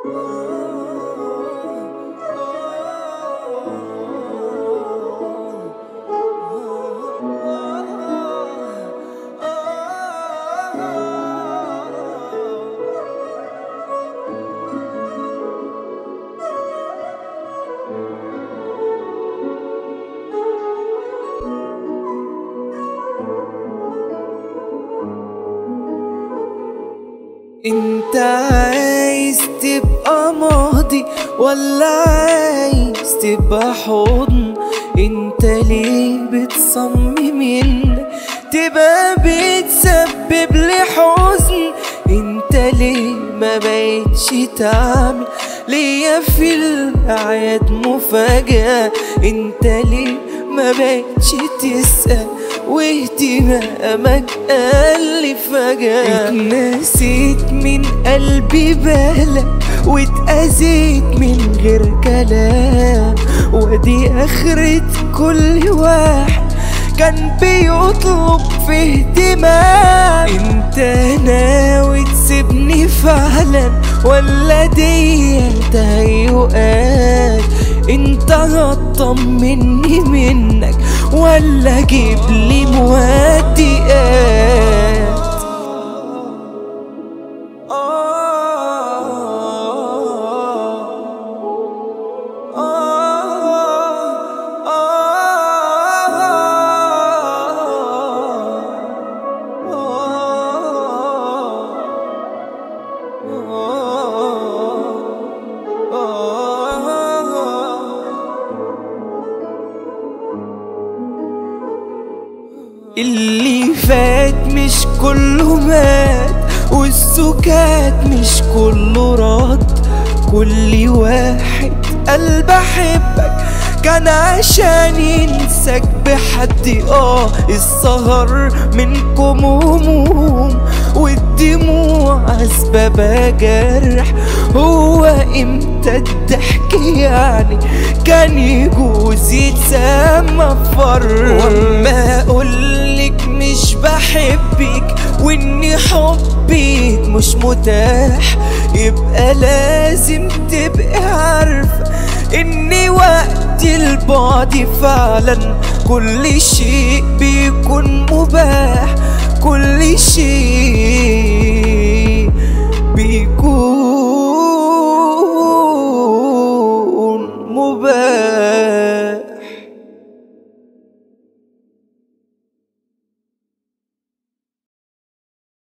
انت عايز تبقى ماضي ولا عايز تبقى حضن انت ليه بتصمم انك تبقى بتسبب لي حزن انت ليه ما بقتش تعمل ليا في الاعياد مفاجأة انت ليه ما بقتش تسأل واهتمامك قل فجأة اتنسيت من قلبي بالك واتأذيت من غير كلام ودي آخرة كل واحد كان بيطلب في اهتمام انت ناوي تسيبني فعلا ولا دي تهيؤات انت هتطمني منك ولا اجيب لي مهدئات اللي فات مش كله مات والسكات مش كله رد كل واحد قال بحبك كان عشان ينساك بحد اه السهر منكم هموم والدموع اسبابها جرح هو امتى الضحك يعني كان يجوز يتسمى فر واما اقولك مش بحبك واني حبك مش متاح يبقى لازم تبقى عارفه اني وقت البعد فعلا كل شيء بيكون مباح كل شيء